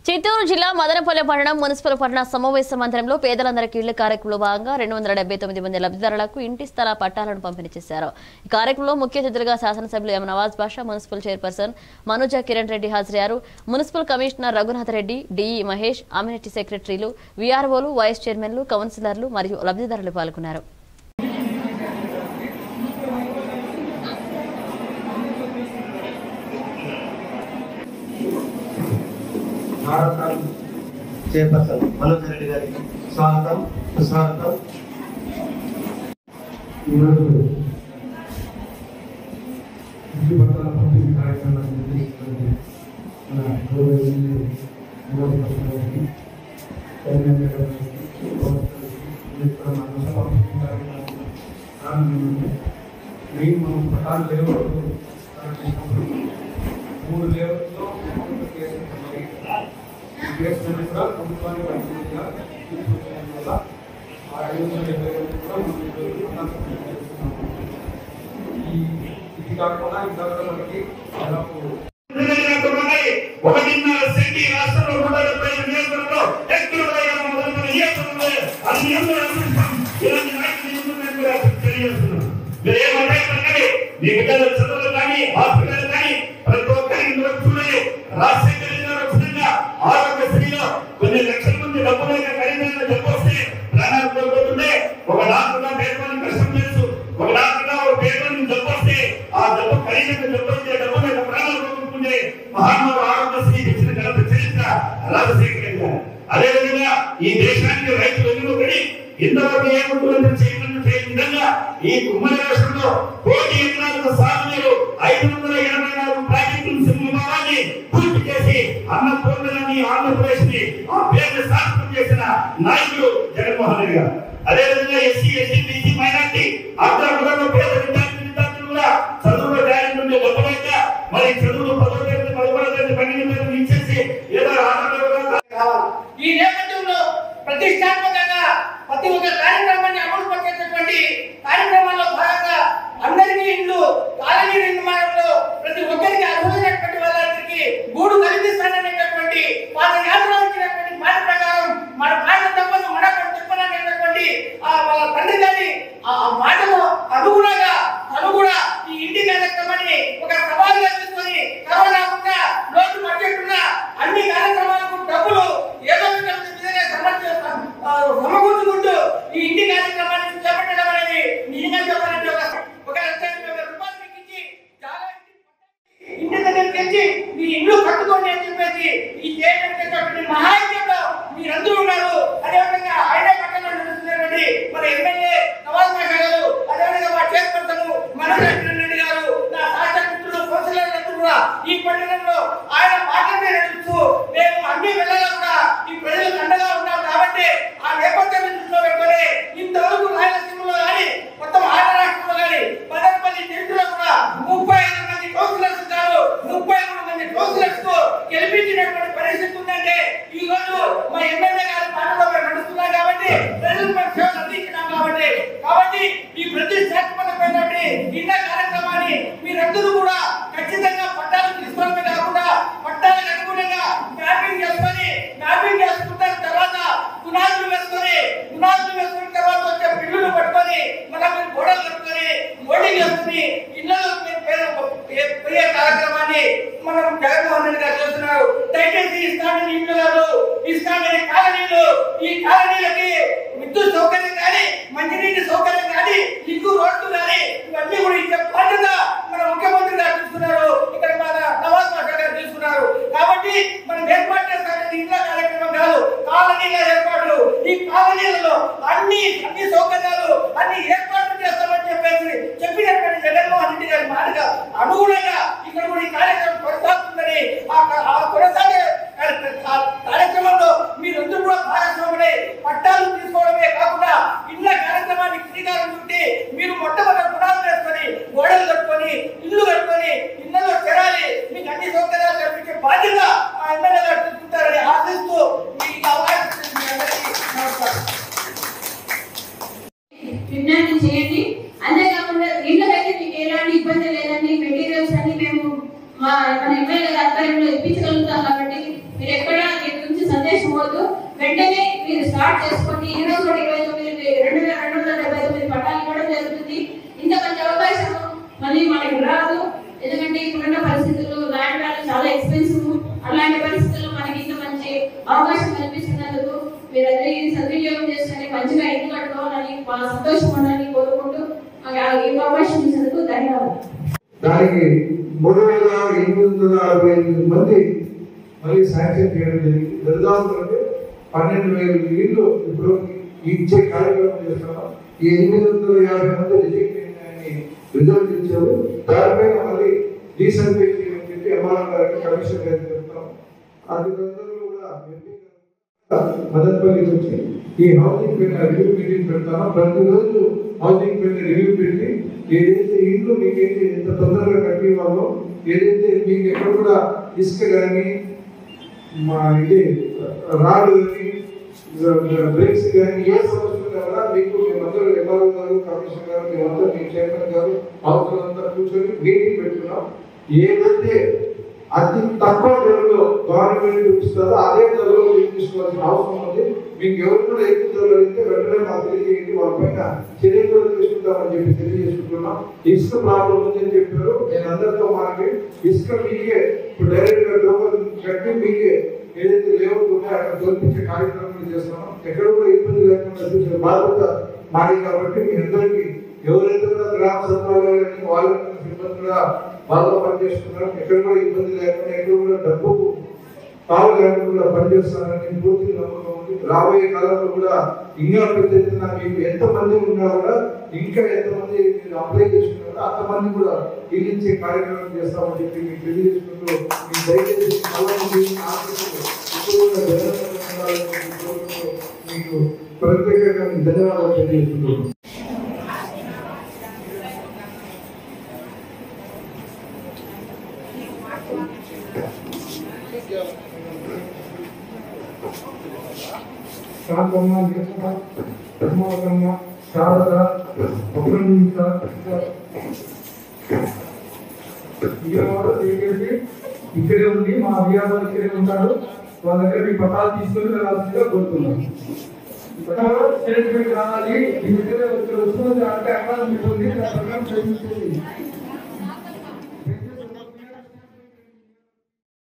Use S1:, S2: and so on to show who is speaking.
S1: చిత్తూరు జిల్లా మదనపల్లె పట్టణం మున్సిపల్ పట్టణ సమావేశ మందిరంలో పేదలందరికీ ఇళ్ల కార్యక్రమంలో భాగంగా రెండు వందల డెబ్బై తొమ్మిది మంది లబ్ధిదారులకు ఇంటి స్థల పట్టాలను పంపిణీ చేశారు ఈ కార్యక్రమంలో ముఖ్య అతిథులుగా శాసనసభ్యులు M Nawaz Basha municipal chairperson Manoja Kiran Reddy హాజరయ్యారు municipal commissioner Raghunath Reddy DE Mahesh అమ్యూనిటీ సెక్రటరీలు వీఆర్ఓలు వైస్ చైర్మన్లు కౌన్సిలర్లు మరియు లబ్ధిదారులు పాల్గొన్నారు
S2: భారత చైర్పర్సన్ మనోజ్ రెడ్డి గారికి స్వాగతం సుస్వాగతం
S3: ఈరోజు ఇంటి పట్టాల పంపిణీ కార్యక్రమాన్ని నిర్వహిస్తున్నటువంటి మన గౌరవ ఎమ్మెల్యే వినోద్ పట్ల గారికి, చైర్మన్ గారికి, కౌన్సిలర్కి, వీరికి కూడా మన సభ పంపిణీ కార్యక్రమానికి ప్రారంభించింది. మెయిన్ మనం పట్టాలు లేఅవుట్ స్టార్ట్ చేసినప్పుడు మూడు లేఅవుట్లో ఒక్కొక్క కేసు ఉన్నాయి. ఈ కేసులన్నీ కూడా ప్రభుత్వానికి అనుకూలంగా తీసుకొచ్చడం వల్ల ఆ ఐదు వందల డెబ్బై ఒకటి కూడా మనం ఈరోజు పట్టాలు పంపిణీ చేస్తున్నాము. ఈ ఇది కాకుండా ఇంకా కూడా మనకి దాదాపు
S4: ఒకటిన్నర సెంటి రాష్ట్రంలో నూట డెబ్బై ఐదు నియోజకవర్గంలో ఎక్కువగా మొదలుపెట్టిన నియోజకవర్గంలో అన్ని అందరూ అనుకుంటాం. ఇలాంటి నాయకులు ఎందుకు కూడా తెలియజేస్తున్నాం. మీరు ఏమంటే చెప్పండి, మీ బిడ్డల చదువులు కానీ హాస్పిటల్ కానీ ప్రతి ఒక్కరికి ఇందులో చూడండి రాజశేఖర రెడ్డి గారు వచ్చిన ఆరోగ్యశ్రీలో కొన్ని లక్షల మంది డబ్బు లేక ఖరీదైన డబ్బు వస్తే ప్రాణాలు కోల్పోతుంటే ఒక డాక్టర్గా పేదవాళ్ళని కష్టం తెలుసు ఒక డాక్టర్గా ఒక పేదవాళ్ళని డబ్బు వస్తే ఆ డబ్బు ఖరీదైన డబ్బు వస్తే డబ్బు లేక ప్రాణాలు కోల్పోతుంటే మహాత్ముడు ఆరోగ్యశ్రీ ఇచ్చిన ఘనత చరిత్ర రాజశేఖర రెడ్డి గారు అదే విధంగా ఈ దేశానికి రైతులు ఎన్నుకొని ఇంతవరకు ఏ ముఖ్యమంత్రి చేయమని చేయని విధంగా ఈ ఉమ్మడి రాష్ట్రంలో కోటి ఎకరాలకు సాగునీరు ఐదు వందల ఎనభై నాలుగు ప్రాజెక్టుల సింహభావాన్ని పూర్తి చేసి అన్నపూర్ణని ఆంధ్రప్రదేశ్ ని ఆ పేరు శాసనం చేసిన నాయకుడు జగన్మోహన్ రెడ్డి గారు అదే విధంగా ఎస్సీ ఎస్టీ బీసీ మైనార్టీ అగ్రకులంలో పేద విద్యార్థి విద్యార్థులు కూడా చదువులో టాలెంట్ ఉండే గొప్పవైతే మరి చదువులు పదో తరగతి పదకొండో తరగతి పన్నెండు తరగతి ఇచ్చేసి ఏదో ఆటలు
S5: కావాలి ఈ నేపథ్యంలో ప్రతిష్టాత్మకంగా ప్రతి ఒక్క కార్యక్రమాన్ని అమలు పరిచేటటువంటి కార్యక్రమాల్లో భాగంగా అందరికీ ఇల్లు కాలనీ నిర్మాణంలో ప్రతి ఒక్కరికి అర్హులైనటువంటి వాళ్ళందరికీ గూడు కల్పిస్తాననేటటువంటి వాళ్ళ యాత్రలో ఇచ్చినటువంటి మాట ప్రకారం మన మాట తప్పదు మన చెప్పననేటటువంటి ఆ వాళ్ళ తండ్రి గారి ఆ మాటకు అనుగుణంగా తను కూడా ఈ ఇంటి కార్యక్రమాన్ని ఒక సవాలుగా తీసుకొని కరోనా ఉన్న లోటు బడ్జెట్ ఉన్న అన్ని కార్యక్రమాలకు డబ్బులు ఏదో ఒక విధంగా సమర్థ ఆ, సమకూర్చుకుంటూ ఈ ఇంటి కార్యక్రమాన్ని చేపట్టడం అనేది నిజంగా చెప్పాలంటే ఒక ఒక లక్ష యాభై రూపాయలు మీకు ఇచ్చి చాలా ఇంటి ఇంటి దగ్గరికి వచ్చి మీ ఇల్లు కట్టుకోండి అని చెప్పేసి ఈ చేయడానికి మహాయజ్ఞంలో మీరందరూ ఉన్నారు అదేవిధంగా ఆయన పక్కన నడుస్తున్నటువంటి మన ఎమ్మెల్యే నవాజ్ బాషా గారు అదేవిధంగా మా చైర్పర్సన్ మనోజ్ రెడ్డి గారు నా సహచర మిత్రులు కౌన్సిలర్లందరూ కూడా ఈ పట్టణంలో ఆయన మాటలనే నడుస్తూ మేము అన్ని వేళలా కూడా ఈ ప్రజలకు అండగా ఉన్నాం కాబట్టి ఆ నేపథ్యాన్ని దృష్టిలో పెట్టుకొని ఇంతవరకు రాయలసీమలో కానీ మొత్తం ఆంధ్ర రాష్ట్రంలో కానీ మదనపల్లి నిధుల్లో కూడా ముప్పై ఐదు మంది కౌన్సిలర్స్ ఉన్నారు ముప్పై మూడు మంది కౌన్సిలర్స్ తో గెలిపించినటువంటి పరిస్థితి ఉందంటే ఈ రోజు మా ఎమ్మెల్యే గారి మాటలో మేము నడుస్తున్నాం కాబట్టి ప్రజలకు మేము సేవలు అందించినాం కాబట్టి కాబట్టి ఈ ప్రతిష్టాత్మకమైనటువంటి ఇన్న కార్యక్రమాన్ని మీరందరూ కూడా ఖచ్చితంగా పట్టాలు తీసుకోవడమే కాకుండా పట్టాలకు అనుగుణంగా మ్యాపింగ్ చేసుకొని మ్యాపింగ్ చేసుకున్న తర్వాత పునాదులు వేసుకొని పునాదులు వేసుకున్న తర్వాత వచ్చే బిల్లులు పట్టుకొని మనం మీరు గోడలు కట్టుకొని మోడీలు వేసుకుని ఇళ్ళలో మీరు పేరు పే- పోయే కార్యక్రమాన్ని మనం జగన్మోహన్ రెడ్డి గారు చేస్తున్నారు దయచేసి ఇస్తానని ఇల్లు కాదు ఇస్తానని కాలనీలు ఈ కాలనీలకి విద్యుత్ సౌకర్యం కానీ మంచినీటి సౌకర్యం కానీ లింకు రోడ్లు కానీ ఇవన్నీ కూడా ఇచ్చే బాధ్యత మన ముఖ్యమంత్రి గారు తీసుకున్నారు ఇక్కడ మన నవాజ్ బాషా గారు తీసుకున్నారు కాబట్టి మనం ఏర్పాటు చేస్తానని ఇంట్లో కార్యక్రమం కాదు కాలనీల ఏర్పాట్లు ఈ కాలనీలలో అన్ని అన్ని సౌకర్యాలు అన్ని ఏర్పాట్లు చేస్తామని చెప్పేసి చెప్పినటువంటి జగన్మోహన్ రెడ్డి గారి మాటగా అనుగుణంగా ఇక్కడ కూడా ఈ కార్యక్రమం కొనసాగుతుందని ఆ ఆ కొనసాగే ఆ కార్యక్రమంలో మీరందరూ కూడా భాగస్వాములై పట్టాలు తీసుకోవడమే కాకుండా ఇళ్ళ కార్యక్రమానికి శ్రీకారం చుట్టి మీరు మొట్టమొదటి
S6: వెంటనే మీరు స్టార్ట్ చేసుకోండి ఈ రోజు కూడా ఇరవై తొమ్మిది రెండు వేల రెండు వందల డెబ్బై తొమ్మిది పట్టాలు ఇవ్వడం జరుగుతుంది ఇంత మంచి అవకాశం మళ్ళీ మనకి రాదు ఎందుకంటే ఇప్పుడున్న పరిస్థితుల్లో ల్యాండ్ వాల్యూ చాలా ఎక్స్పెన్సివ్ అలాంటి పరిస్థితుల్లో మనకి ఇంత మంచి అవకాశం కల్పిస్తున్నందుకు మీరందరూ ఇది సద్వినియోగం చేసుకుని మంచిగా ఇల్లు కట్టుకోవాలని మా సంతోషం ఉండాలని కోరుకుంటూ మాకు ఆ ఇన్ఫర్మేషన్ ఇచ్చినందుకు ధన్యవాదాలు
S3: దానికి మూడు వేల ఎనిమిది వందల అరవై ఎనిమిది మంది మళ్ళీ శాంక్షన్ చేయడం జరిగింది దరిదాపు అంటే పన్నెండు వేల ఇళ్ళు ఇప్పుడు ఇచ్చే కార్యక్రమం చేస్తున్నాం ఈ ఎనిమిది వందల యాభై మంది రిజెక్ట్ అయినాయని రిజల్ట్ ఇచ్చారు దానిపైన మళ్ళీ డీసర్వే చేయమని చెప్పి ఎంఆర్ఆర్ గారికి కమిషన్ గారికి చెప్తాం అది తొందరలో కూడా ఎంపీ గారు మదనపల్లికి వచ్చి ఈ హౌసింగ్ పైన రివ్యూ మీటింగ్ పెడతాను ప్రతిరోజు హౌసింగ్ పైన రివ్యూ పెట్టి ఏదైతే ఇంట్లో మీకైతే ఎంత తొందరగా కట్టి ఇవ్వాలో ఏదైతే మీకు ఎక్కడ కూడా ఇసుక కానీ మా ఇది రాడు కానీ బ్రేక్స్ కానీ ఏ సమస్య ఉన్నా కూడా మీకు మేమందరూ ఎంఆర్ఓ గారు కమిషనర్ గారు మేమందరూ మీ చైర్మన్ గారు అవసరం అంతా కూర్చొని మీటింగ్ పెట్టుకున్నాం ఏదైతే అతి తక్కువ ధరలో గవర్నమెంట్ ఇస్తుందో అదే ధరలో మీరు తీసుకోవాల్సిన అవసరం ఉంది మీకు ఎవరు కూడా ఎక్కువ ధరలో అయితే వెంటనే మాకు తెలియజేయండి వాళ్ళ పైన చర్యలు కూడా తీసుకుంటామని చెప్పి తెలియజేసుకుంటున్నాం ఇసుక ప్రాబ్లం ఉందని చెప్పారు నేను అందరితో మాట్లాడి ఇసుక మీకే ఇప్పుడు డైరెక్ట్ గా లోకల్ కట్టి మీకే ఏదైతే లేఅవుట్ ఉన్నాయో అక్కడ దొరికించే కార్యక్రమం చేస్తున్నాం ఎక్కడ కూడా ఇబ్బంది లేకుండా చూసే బాధ్యత మాది కాబట్టి మీ అందరికీ ఎవరైతే కూడా గ్రామ సచివాలయాలు కానీ వాళ్ళ సిబ్బంది కూడా బాగా పనిచేస్తున్నారు ఎక్కడ కూడా ఇబ్బంది లేకుండా ఎక్కడ కూడా డబ్బు కావు లేకుండా పనిచేస్తారని పూర్తి నమ్మకం ఉంది రాబోయే కాలంలో కూడా ఇంకా పెద్ద ఎత్తున మీకు ఎంతమంది ఉన్నా కూడా ఇంకా ఎంతమంది మీరు అప్లై చేసుకున్నారో అంతమంది కూడా ఇల్లించే కార్యక్రమం చేస్తామని చెప్పి మీకు తెలియజేసుకుంటూ మీ దయచేసి మళ్ళీ మీ ఆశీస్సులు ఇప్పుడు కూడా జగన్మోహన్ ఉండాలని చెప్పి కోరుకుంటూ మీకు ప్రత్యేకంగా మీకు ధన్యవాదాలు తెలియజేస్తున్నాను శాంతమ్మ నిరసన ధర్మవతమ్మ శారద అప్రమిత ఈయనవాడు దగ్గరికి ఇక్కడే ఉంది మా అభియాలు ఇక్కడే ఉంటారు వాళ్ళ దగ్గర మీ పట్టాలు తీసుకొని వెళ్ళాల్సిందిగా కోరుతున్నాను పట్టాలు స్టేట్మెంట్ రావాలి ఈ దగ్గర ఇక్కడ వస్తున్నది అంటే అక్కడ మీకు ఉంది దాని ప్రకారం చేయించేది